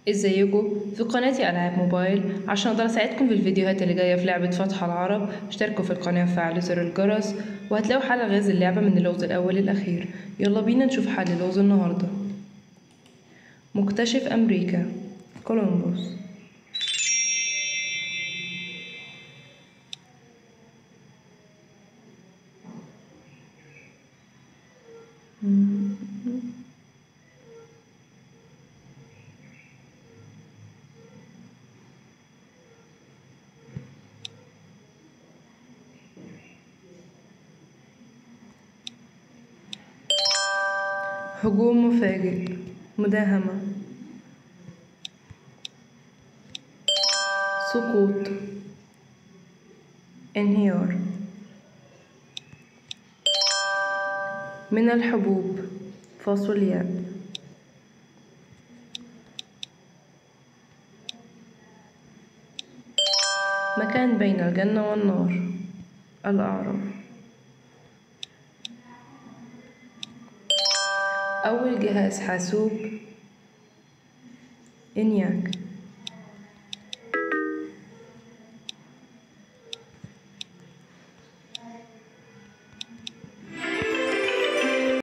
ازيكم في قناتي العاب موبايل عشان اقدر اساعدكم في الفيديوهات اللي جايه في لعبه فتح العرب اشتركوا في القناه وفعلوا زر الجرس وهتلاقوا حل غاز اللعبه من اللغز الاول للاخير يلا بينا نشوف حل لغز النهارده مكتشف امريكا كولومبوس هجوم مفاجئ مداهمة سقوط انهيار من الحبوب فاصولياء مكان بين الجنة والنار الأعراف أول جهاز حاسوب إنياك